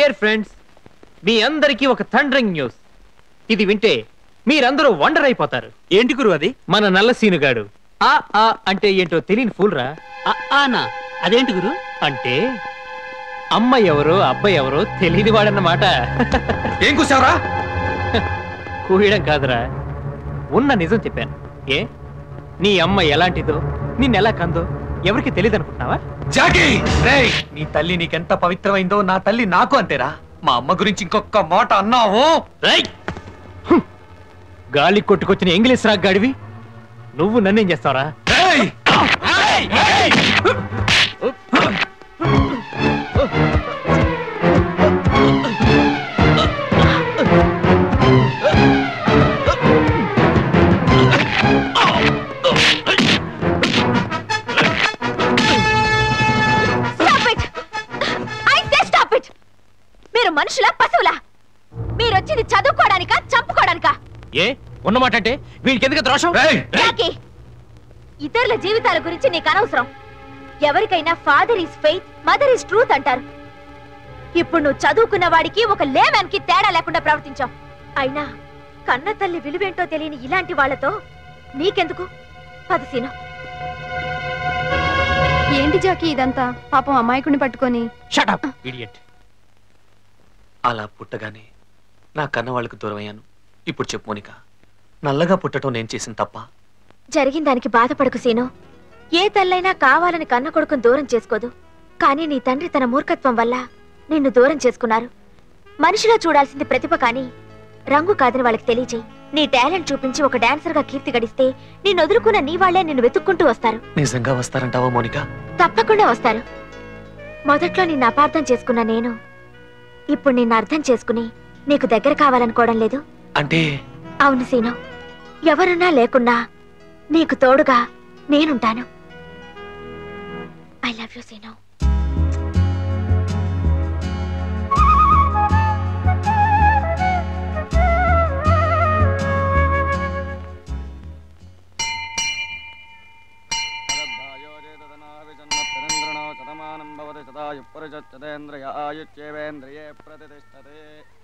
Dear friends మీ అందరికీ ఒక thundering news ఇది వింటే మీరందరూ వండర్ అయిపోతారు ఏంటి గురు అది మన నల్ల సీనుగాడు ఆ ఆ అంటే ఏంటో తెలియని ఫూల్రా ఆనా అదేంటి గురు అంటే అమ్మ ఎవరో అబ్బాయి ఎవరో తెలియని వాడన్నమాట ఏం కూసావరా కూయడం కాదురా ఉన్న నిజం చెప్పాను ఏ నీ అమ్మ ఎలాంటిదో నిన్నెలా కందో ఎవరికి తెలియదు అనుకుంటున్నావా జాకీ రేయ్ నీ తల్లి నీకెంత పవిత్రమైందో నా తల్లి నాకు అంతేరా మా అమ్మ గురించి ఇంకొక మాట అన్నావు రేయ్! హ్మ్. గాలి కొట్టుకొచ్చిన ఇంగ్లీష్ రాక్ గాడివి నువ్వు నన్నేం చేస్తావరా రేయ్! Stop it! I say stop it! మీరు మనుషులా పశువులా మీరు వచ్చింది చదువుకోవడానికా చంపుకోవడానికా ఏ ఉన్నమాట అంటే వీడికి ఎందుకు ద్రోషం రేయ్! జాకీ ఇతరుల జీవితాల గురించి నీకు అనవసరం ఎవరికైనా father is faith mother is truth అంటారు ఇప్పుడు నువ్వు చదువుకున్న వాడికి ఒక లేమ్యాన్ కి తేడా లేకుండా ప్రవర్తించావు అయినా కన్న తల్లి విలువేంటో తెలియని ఇలాంటి వాళ్ళతో నీకెందుకు పదసీను ఏంటి జాకి ఇదంతా పాపం అమాయకుని పట్టుకొని షట్ అప్ ఇడియట్ అలా పుట్టగానే నా కన్న వాళ్ళకు దూరం అయ్యాను ఇప్పుడు చెప్పు మోనిక నల్లగా పుట్టడం నేను చేసిన తప్ప జరిగిన దానికి బాధపడకు సీను ఏ తల్లైనా కావాలని కన్న కొడుకుని దూరం చేసుకోదు కానీ నీ తండ్రి తన మూర్ఖత్వం వల్ల నిన్ను దూరం చేసుకున్నారు మనిషిలో చూడాల్సింది ప్రతిభ కానీ రంగు కాదని వాళ్ళకి తెలియజేయి నీ టాలెంట్ చూపించి ఒక డాన్సర్ గా కీర్తి గడిస్తే నిన్ను వదులుకున్న నీ వాళ్లే నిన్ను వెతుక్కుంటూ వస్తారు నిజంగా వస్తారంటావా మోనిక తప్పకుండా వస్తారు మొదట్లో నిన్ను అపార్థం చేసుకున్న నేను ఇప్పుడు నిన్ను అర్థం చేసుకుని నీకు దగ్గర కావాలనుకోవడం లేదు అంటే అవును సీను ఎవరున్నా లేకున్నా నీకు తోడుగా నేనుంటాను ఐ లవ్ యూ సీను ఆయుచ్యేవేంద్రియే ప్రతిష్టతే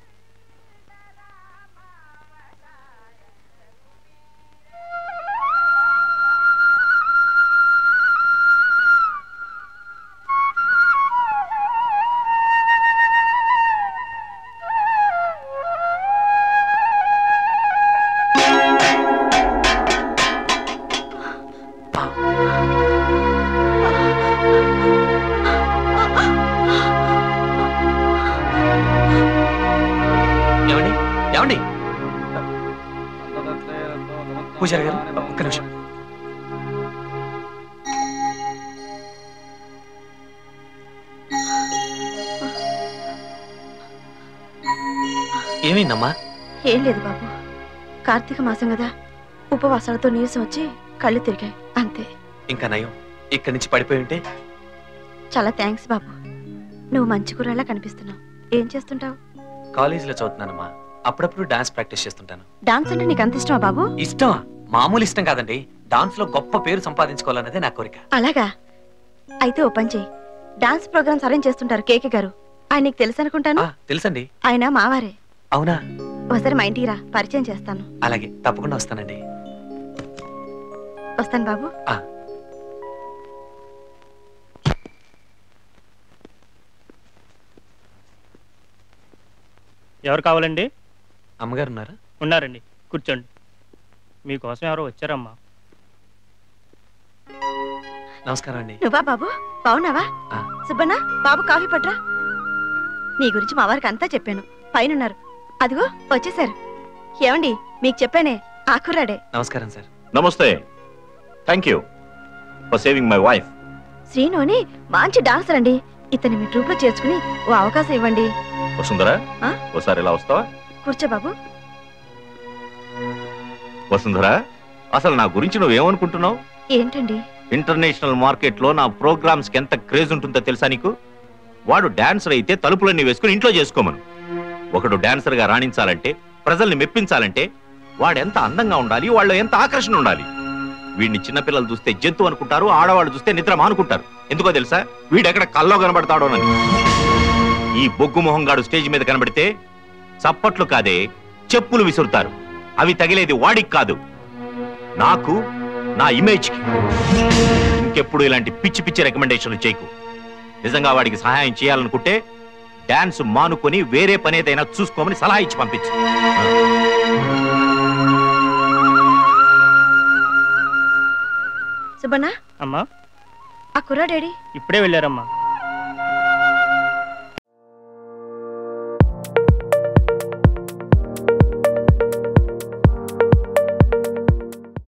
ఏమండి ఏమండి పూజారి గారు ఒక్క నిమిషం ఏమైందమ్మా ఏం లేదు బాబు కార్తీక మాసం కదా ఉపవాసాలతో నీరసం వచ్చి కళ్ళు తిరిగాయి అంతే ఇంకా నయం ఇక్కడి నుంచి పడిపోయి ఉంటే చాలా థ్యాంక్స్ బాబు నువ్వు మంచి కూరలా కనిపిస్తున్నావు ఏం చేస్తుంటావు కాలేజీలో చదువుతున్నానమ్మా అప్పుడప్పుడు డాన్స్ ప్రాక్టీస్ చేస్తుంటాను డాన్స్ అంటే నీకు అంత ఇష్టమా బాబు ఇష్టమా మామూలు ఇష్టం కాదండి డాన్స్ లో గొప్ప పేరు సంపాదించుకోవాలన్నదే నా కోరిక అలాగా అయితే ఓ పని చేయి డాన్స్ ప్రోగ్రామ్స్ అరేంజ్ చేస్తుంటారు కేకే గారు ఆయన నీకు తెలుసు అనుకుంటాను ఆ, తెలుసండి ఆయన మావారే అవునా ఒకసారి మా ఇంటికి రా పరిచయం చేస్తాను అలాగే తప్పకుండా వస్తానండి వస్తాను బాబు ఆ. ఎవరు కావాలండి అమ్మగారు ఉన్నారా ఉన్నారండి కూర్చోండి మీకోసం ఎవరో వచ్చారమ్మా నమస్కారం అండి నువ్వా బాబు బాగున్నావా ఆ. సుబ్బన్న బాబు కాఫీ పట్రా నీ గురించి మా వారికి అంతా చెప్పాను పైనున్నారు అదిగో వచ్చేసారు ఏమండి మీకు చెప్పానే ఆకురాడే నమస్కారం సార్ నమస్తే thank you for saving my wife శ్రీనుని మంచి డాన్సర్ అండి ఇతన్ని మీ ట్రూప్ లో చేర్చుకుని ఓ అవకాశం ఇవ్వండి వసుంధరా ఆ? ఒకసారి ఇలా వస్తావా కూర్చో బాబు వసుంధరా అసలు నా గురించి నువ్వేమనుకుంటున్నావు ఏంటండి ఇంటర్నేషనల్ మార్కెట్ లో నా ప్రోగ్రామ్స్ కి ఎంత క్రేజ్ ఉంటుందో తెలుసా నీకు వాడు డాన్సర్ అయితే తలుపులన్నీ వేసుకుని ఇంట్లో చేసుకోమను ఒకడు డాన్సర్ గా రాణించాలంటే ప్రజల్ని మెప్పించాలంటే వాడు ఎంత అందంగా ఉండాలి వాళ్ళు ఎంత ఆకర్షణ ఉండాలి వీడిని చిన్నపిల్లలు చూస్తే జంతువు అనుకుంటారు ఆడవాళ్ళు చూస్తే నిద్ర మానుకుంటారు ఎందుకో తెలుసా వీడు ఎక్కడ కల్లో కనబడతాడోనని ఈ బొగ్గు మొహంగాడు స్టేజ్ మీద కనబడితే చప్పట్లు కాదే చెప్పులు విసురుతారు అవి తగిలేది వాడికి కాదు నాకు నా ఇమేజ్కి ఇంకెప్పుడు ఇలాంటి పిచ్చి పిచ్చి రికమెండేషన్లు చేయకు నిజంగా వాడికి సహాయం చేయాలనుకుంటే డాన్స్ మానుకొని వేరే పని ఏదైనా చూసుకోమని సలహా ఇచ్చి పంపించు సుబ్బన్న అమ్మా ఆ కుర్రాడేడి ఇప్పుడే వెళ్ళారమ్మా